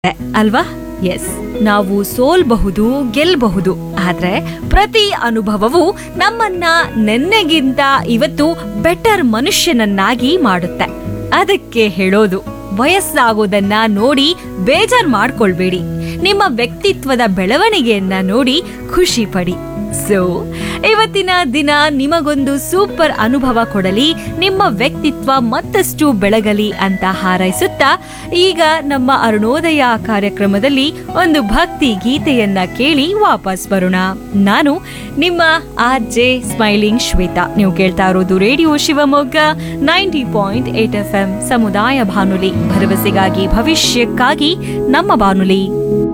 ಅಲ್ವಾ ಎಸ್ ನಾವು ಸೋಲ್ಬಹುದು ಗೆಲ್ಬಹುದು ಆದ್ರೆ ಪ್ರತಿ ಅನುಭವವು ನಮ್ಮನ್ನ ನೆನ್ನೆಗಿಂತ ಇವತ್ತು ಬೆಟರ್ ಮನುಷ್ಯನನ್ನಾಗಿ ಮಾಡುತ್ತೆ ಅದಕ್ಕೆ ಹೇಳೋದು ವಯಸ್ಸಾಗೋದನ್ನ ನೋಡಿ ಬೇಜಾರ್ ಮಾಡ್ಕೊಳ್ಬೇಡಿ ನಿಮ್ಮ ವ್ಯಕ್ತಿತ್ವದ ಬೆಳವಣಿಗೆಯನ್ನ ನೋಡಿ ಖುಷಿ ಪಡಿ ಸೊ ಇವತ್ತಿನ ದಿನ ನಿಮಗೊಂದು ಸೂಪರ್ ಅನುಭವ ಕೊಡಲಿ ನಿಮ್ಮ ವ್ಯಕ್ತಿತ್ವ ಮತ್ತಷ್ಟು ಬೆಳಗಲಿ ಅಂತ ಹಾರೈಸುತ್ತಾ ಈಗ ನಮ್ಮ ಅರುಣೋದಯ ಕಾರ್ಯಕ್ರಮದಲ್ಲಿ ಒಂದು ಭಕ್ತಿ ಗೀತೆಯನ್ನ ಕೇಳಿ ವಾಪಸ್ ಬರೋಣ ನಾನು ನಿಮ್ಮ ಆರ್ ಜೆ ಸ್ಮೈಲಿಂಗ್ ಶ್ವೇತಾ ನೀವು ಕೇಳ್ತಾ ಇರೋದು radio Shivamogga ninety point eight F M ಸಮುದಾಯ ಬಾನುಲಿ ಭರವಸೆಗಾಗಿ ಭವಿಷ್ಯಕ್ಕಾಗಿ ನಮ್ಮ ಬಾನುಲಿ